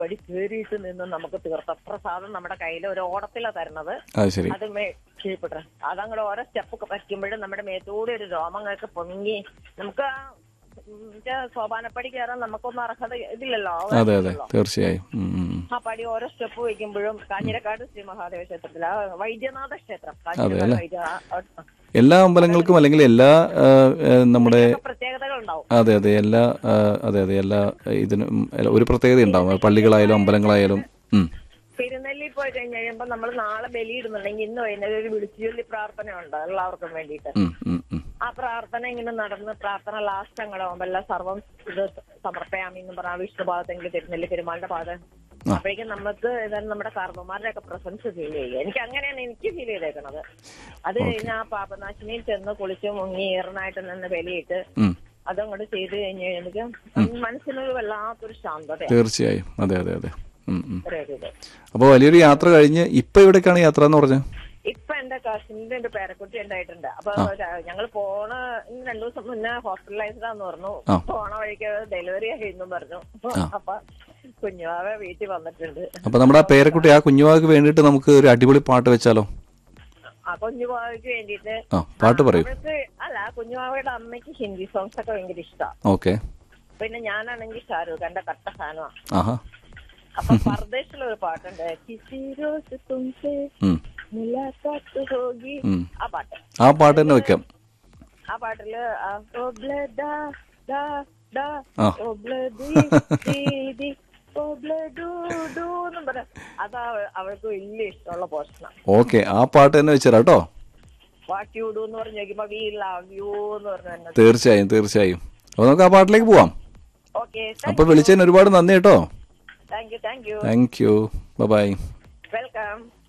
പടി കയറിയിട്ട് നിന്ന് നമുക്ക് തീർത്ത പ്രസാദം നമ്മുടെ കയ്യിൽ ഒരു ഓടത്തിലാ തരുന്നത് അത് ശരി അത് മേ കീഴ്പ്പെട്ടെ അതങ്ങോട്ട് ഓരോ സ്റ്റെപ്പ് വയ്ക്കുമ്പോഴും നമ്മുടെ മേത്തൂടെ ഒരു രോമങ്ങൾക്ക് പൊങ്ങി നമുക്ക് ആ ഉം, മറ്റേ സോപാനപ്പടി കയറാൻ നമുക്കൊന്നും അർഹത ഇതില്ലല്ലോ അതെ അതെ അവകാശമില്ലല്ലോ. തീർച്ചയായും ഉം, ഉം, ഉം. ആ പടി ഓരോ സ്റ്റെപ്പ് വയ്ക്കുമ്പോഴും കാഞ്ഞിരക്കാട് ശ്രീ മഹാദേവ ക്ഷേത്രത്തില വൈദ്യനാഥ ക്ഷേത്രം അല്ലേ? കാഞ്ഞിരക്കാട് വൈദ്യ ആ- ആ- എല്ലാ അമ്പലങ്ങൾക്കും അല്ലെങ്കിൽ എല്ലാ ആ, ആ, നമ്മുടെ ഇതിനൊക്കെ പ്രത്യേകതകൾ ഉണ്ടാവും അതെ അതെ എല്ലാ ആ, അതെ അതെ എല്ലാ ഇതിനും എല്ലാ- ഒരു പ്രത്യേകത ഉണ്ടാവും പള്ളികളായാലും അമ്പലങ്ങളായാലും ഉം. തിരുനെല്ലി പോയി കഴിഞ്ഞ് കഴിയുമ്പോൾ നമ്മൾ നാളെ ബലിയിടുന്നുണ്ടെങ്കിൽ ഇന്ന് വൈകുന്നേരം ഒരു വിളിച്ചുചൊല്ലി പ്രാർത്ഥന ഉണ്ട് എല്ലാവർക്കും വേണ്ടിയിട്ട് ഉം, ഉം, ഉം. ആ പ്രാർത്ഥന ഇങ്ങനെ നടന്ന് പ്രാർത്ഥന ലാസ്റ്റ് അങ്ങോട്ടാകുമ്പോൾ എല്ലാം സർവം ഇത് സമർപ്പയാമി എന്ന് പറഞ്ഞ വിഷ്ണുപാദത്തെങ്കിലും തിരുനെല്ലി പെരുമാളുടെ പാദം അപ്പോഴേക്കും നമുക്ക് ഇതാണ് നമ്മുടെ കാർമ്മമാരുടെ ഒക്കെ പ്രസൻസ് ഫീൽ ചെയ്യുക എനിക്ക് അങ്ങനെയാണ് എനിക്ക് ഫീൽ ചെയ്തേക്കണത് അത് കഴിഞ്ഞ് ആ പാപനാശിനിയിൽ ചെന്ന് കുളിച്ച് മുങ്ങി ഈറനായിട്ട് നിന്ന് ബലിയിട്ട് ഉം. അതങ്ങോട്ട് ചെയ്ത് കഴിഞ്ഞ് കഴിയുമ്പോൾ മനസ്സിനൊരു വല്ലാത്തൊരു ശാന്തത തീർച്ചയായും അതെ അതെ അതെ ഉം, ഉം. ഒരു ഇത് അപ്പോൾ വലിയൊരു യാത്ര കഴിഞ്ഞ് ഇപ്പൊ എവിടേക്കാണ് യാത്ര എന്ന് പറഞ്ഞത് ഇപ്പൊ എന്റെ കസിന്റെ ഒരു പേരക്കുട്ടി ഉണ്ടായിട്ടുണ്ട് അപ്പൊ ഞങ്ങൾ പോണ ഇന്ന് രണ്ടു ദിവസം മുന്നേ ഹോസ്പിറ്റലൈസ്ഡ് ആന്ന് പറഞ്ഞു ആ. പോണ വഴിക്ക് ഡെലിവറി ആയിരുന്നു പറഞ്ഞു അപ്പൊ കുഞ്ഞുവാവ വീട്ടിൽ വന്നിട്ടുണ്ട് അപ്പൊ നമ്മുടെ ആ പേരക്കുട്ടി ആ കുഞ്ഞുവാക്ക് വേണ്ടിയിട്ട് നമുക്ക് ഒരു അടിപൊളി പാട്ട് വെച്ചാലോ ആ കുഞ്ഞുവാവയ്ക്ക് വേണ്ടിയിട്ട് ആ പാട്ട് പറയൂ അവൾക്ക് അല്ല കുഞ്ഞുവാവയുടെ അമ്മയ്ക്ക് ഹിന്ദി സോങ്സ് ഒക്കെ ഭയങ്കര ഇഷ്ടമാണ് ഓക്കെ പിന്നെ ഞാനാണെങ്കിൽ ഷാരൂഖ് ഖാന്റെ കട്ട ഫാനുമാണ് ആഹാ അപ്പൊ പർദേശിലൊരു പാട്ടുണ്ട് കിസി റോസ് തുംസെ ഉം, മുലാഖാത്ത് ഹോഗി ഉം. ആ പാട്ട് ആ പാട്ട് തന്നെ വെക്കാം ആ പാട്ടില് ആ, ഓ ബ്ലഡാ, ഡാ, ഡാ, ആ. ഓ ബ്ലഡി, ഡീ, ഡി, ഓ ബ്ലഡു, ഡു എന്നും പറയും. അതാ അവ- അവൾക്ക് വലിയ ഇഷ്ടമുള്ള പോർഷനാണ് ഓക്കെ ആ പാട്ട് തന്നെ വെച്ചുതരാം കേട്ടോ വാട്ട് യു ഡു എന്ന് പറഞ്ഞു നോക്കുമ്പോ വി ലവ് യു എന്ന് പറഞ്ഞു തന്നെ തീർച്ചയായും തീർച്ചയായും അപ്പൊ നമുക്ക് ആ പാട്ടിലേക്ക് പോവാം ഓക്കെ അപ്പൊ വിളിച്ചതിന് ഒരുപാട് നന്ദി കേട്ടോ thank you thank you thank you bye welcome